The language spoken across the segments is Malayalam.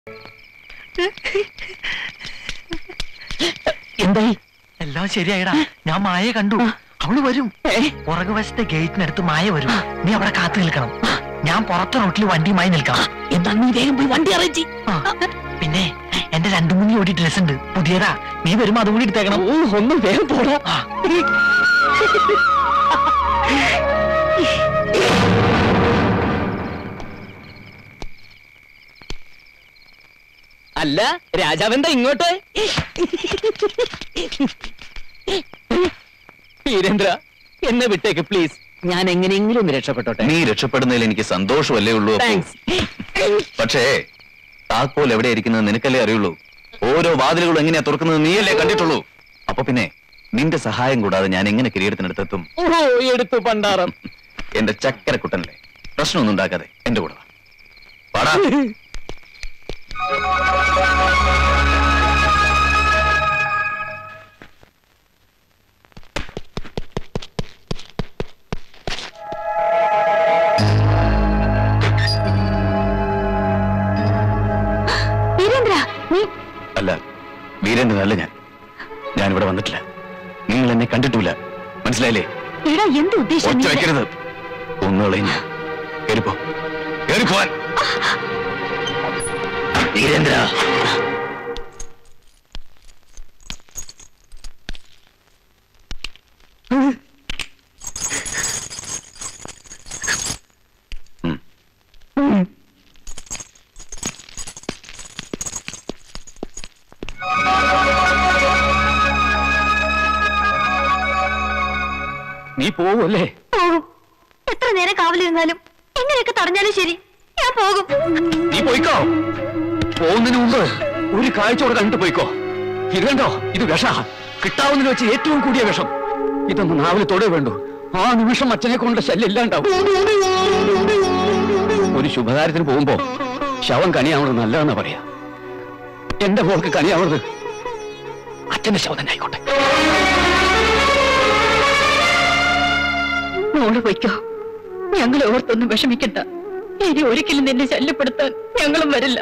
എന്തായി എല്ലാം ശരിയായിടാ ഞാൻ മായ കണ്ടു അവള് വരും പുറകുവശത്തെ ഗേറ്റിനടുത്ത് മായ വരും നീ അവിടെ കാത്തു നിൽക്കണം ഞാൻ പുറത്തെ റോട്ടിൽ വണ്ടിയുമായി നിൽക്കാം എന്താ നീ വേഗം പോയി വണ്ടി അറിയിച്ചി ആ, പിന്നെ എന്റെ രണ്ടു മൂന്ന് ജോഡി ഡ്രസ് ഉണ്ട് പുതിയതാ നീ വരുമ്പോ അതും കൂടി എടുത്തേക്കണം ഓ ഒന്നും വേഗം പോടാ ആ. അല്ല രാജാവെന്താ ഇങ്ങോട്ട് വീരേന്ദ്ര എന്നെ വിട്ടേക്ക് പ്ലീസ് ഞാൻ എങ്ങനെയെങ്കിലും ഒന്ന് രക്ഷപ്പെട്ടോട്ടെ നീ രക്ഷപ്പെടുന്നതിൽ എനിക്ക് സന്തോഷമല്ലേ ഉള്ളൂ അപ്പു. താങ്ക്സ് പക്ഷേ താക്കോൽ എവിടെ ഇരിക്കുന്നത് നിനക്കല്ലേ അറിയുള്ളൂ ഓരോ വാതിലുകളും എങ്ങനെയാ തുറക്കുന്നത് നീയല്ലേ കണ്ടിട്ടുള്ളൂ അപ്പൊ പിന്നെ നിന്റെ സഹായം കൂടാതെ ഞാൻ എങ്ങനെ കിരീടത്തിനടുത്തെത്തും ഓ എടുത്തു പണ്ടാറം എന്റെ ചക്കരക്കുട്ടനല്ലേ പ്രശ്നമൊന്നും ഉണ്ടാക്കാതെ എന്റെ കൂടെ വാ. വാടാ വീരേന്ദ്ര നീ അല്ല വീരേന്ദ്രനല്ല ഞാൻ ഞാൻ ഇവിടെ വന്നിട്ടില്ല നിങ്ങൾ എന്നെ കണ്ടിട്ടില്ല മനസ്സിലായില്ലേ എടാ എന്ത് ഉദ്ദേശം ഒറ്റ നീ- വെക്കരുത് ഒന്നുകളയും ഞാൻ കേറിപ്പോ കേറിപ്പോവാൻ വീരേന്ദ്ര ഉം. നീ പോവല്ലേ പോകും എത്ര നേരം കാവലിരുന്നാലും എങ്ങനെയൊക്കെ തടഞ്ഞാലും ശരി ഞാൻ പോകും നീ പോയിക്കോ പോകുന്നതിന് മുമ്പ് ഒരു കാഴ്ചയോടെ കണ്ടിട്ട് പോയിക്കോ ഇത് കണ്ടോ ഇത് വിഷ കിട്ടാവുന്നതിൽ വെച്ച് ഏറ്റവും കൂടിയ വിഷം ഇതൊന്നും നാവിൽ തൊടേ വേണ്ടു ആ നിമിഷം അച്ഛനെ കൊണ്ട് ശല്യം ഇല്ലാണ്ടാവും ഒരു ശുഭകാര്യത്തിന് പോകുമ്പോ ശവം കനിയാവണത് നല്ലതെന്നാ പറയാ എന്റെ മോൾക്ക് കനിയാവണത് അച്ഛന്റെ ശവം തന്നെ ആയിക്കോട്ടെ മോള് പൊയ്ക്കോ ഞങ്ങൾ ഓർത്തൊന്നും വിഷമിക്കണ്ട ഇനി ഒരിക്കലും നിന്നെ ശല്യപ്പെടുത്താൻ ഞങ്ങളും വരില്ല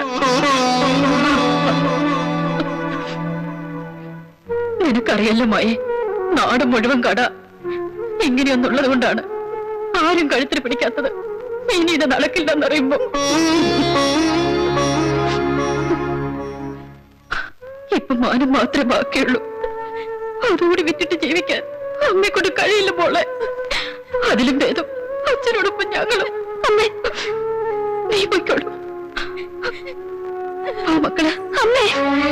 നിനക്കറിയല്ലോ മായ നാട് മുഴുവൻ കട ഇങ്ങനെയൊന്നുള്ളത് കൊണ്ടാണ് ആരും കഴുത്തിൽ പിടിക്കാത്തത് ഇനി ഇത് നടക്കില്ലെന്നറിയുമ്പോ ഇപ്പൊ മാനം മാത്രമേ ബാക്കിയുള്ളൂ അതുകൂടി വിറ്റിട്ട് ജീവിക്കാൻ അമ്മയെ കൊണ്ട് കഴിയില്ല മോളെ അതിലും ഭേദം അച്ഛനോടൊപ്പം ഞങ്ങളും അമ്മേ നീ പൊയ്ക്കോളൂ ആ മക്കളെ അമ്മേ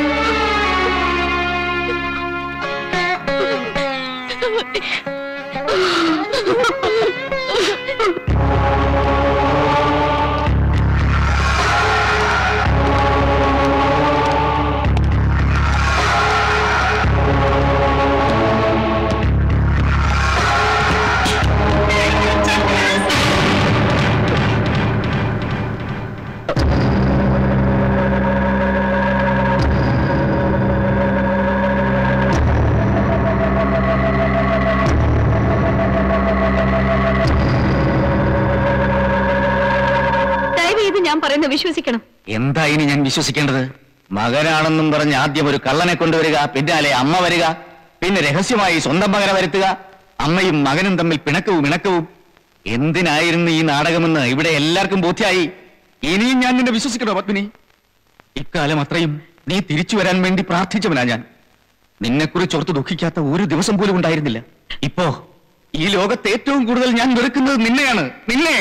ദയവ് ചെയ്ത് ഞാൻ പറയുന്നത് വിശ്വസിക്കണം എന്താ ഇനി ഞാൻ വിശ്വസിക്കേണ്ടത് മകനാണെന്നും പറഞ്ഞ് ആദ്യം ഒരു കള്ളനെ കൊണ്ടുവരിക പിന്നാലെ അമ്മ വരിക പിന്നെ രഹസ്യമായി സ്വന്തം മകനെ വരുത്തുക അമ്മയും മകനും തമ്മിൽ പിണക്കവും ഇണക്കവും എന്തിനായിരുന്നു ഈ നാടകമെന്ന് ഇവിടെ എല്ലാവർക്കും ബോധ്യായി ഇനിയും ഞാൻ നിന്നെ വിശ്വസിക്കണോ പത്മിനി ഇക്കാലം അത്രയും നീ തിരിച്ചു വരാൻ വേണ്ടി പ്രാർത്ഥിച്ചവനാ ഞാൻ നിന്നെക്കുറിച്ച് ഓർത്ത് ദുഃഖിക്കാത്ത ഒരു ദിവസം പോലും ഉണ്ടായിരുന്നില്ല ഇപ്പോ ഈ ലോകത്ത് ഏറ്റവും കൂടുതൽ ഞാൻ വെറുക്കുന്നത് നിന്നെയാണ് നിന്നെ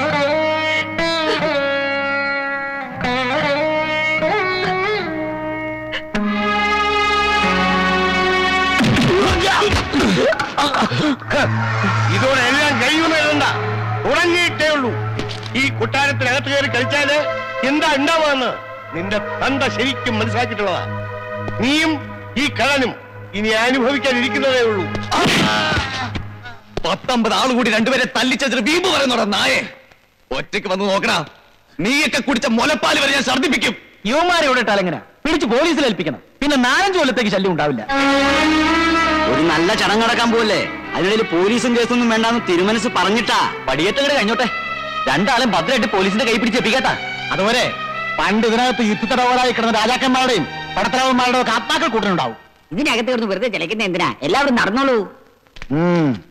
ഇതോടെ എല്ലാം കഴിയുമെന്നല്ല ഉറങ്ങിയിട്ടേ ഉള്ളൂ ഈ കൊട്ടാരത്തിനകത്ത് കയറി കളിച്ചാല് എന്താ ഉണ്ടാവുകയെന്ന് നിന്റെ തന്ത ശരിക്കും മനസ്സിലാക്കിയിട്ടുള്ളതാ നീയും ഈ കള്ളനും ഇനി അനുഭവിക്കാനിരിക്കുന്നതേ ഉള്ളൂ പത്തൊമ്പത് ആൾ കൂടി രണ്ടുപേരെ തല്ലിച്ചതിന് വീമ്പ് പറയുന്നോടാ നായെ ഒറ്റയ്ക്ക് വന്ന് നോക്കണ നീയൊക്കെ കുടിച്ച മുലപ്പാല് വരെ ഞാൻ ഛർദ്ദിപ്പിക്കും യുവമാരെ ഇവിടെ ഇട്ടാൽ എങ്ങനെ പിടിച്ച് പോലീസിൽ ഏൽപ്പിക്കണം പിന്നെ നാലഞ്ച് കൊല്ലത്തേക്ക് ശല്യം ഉണ്ടാവില്ല ഒരു നല്ല ചടങ്ങ് നടക്കാൻ പോവല്ലേ അതിനിടയിൽ പോലീസും കേസൊന്നും വേണ്ടാന്ന് തിരുമനസ് പറഞ്ഞിട്ടാ പടിയേറ്റങ്ങട് കഴിഞ്ഞോട്ടെ രണ്ടാളും ഭദ്രമായിട്ട് പോലീസിന്റെ കൈ പിടിച്ച് എത്തിക്കാട്ടാ അതുപോലെ പണ്ട് ഇതിനകത്ത് യുദ്ധത്തടവുകളായി കിടന്ന രാജാക്കന്മാരുടെയും പടത്തലവന്മാരുടെയും ഒക്കെ ആത്മാക്കൾ കൂട്ടനുണ്ടാവും ഇതിനകത്ത് കിടന്ന് വെറുതെ ചിലക്കുന്ന എന്തിനാ എല്ലാവരും നടന്നോളൂ ഉം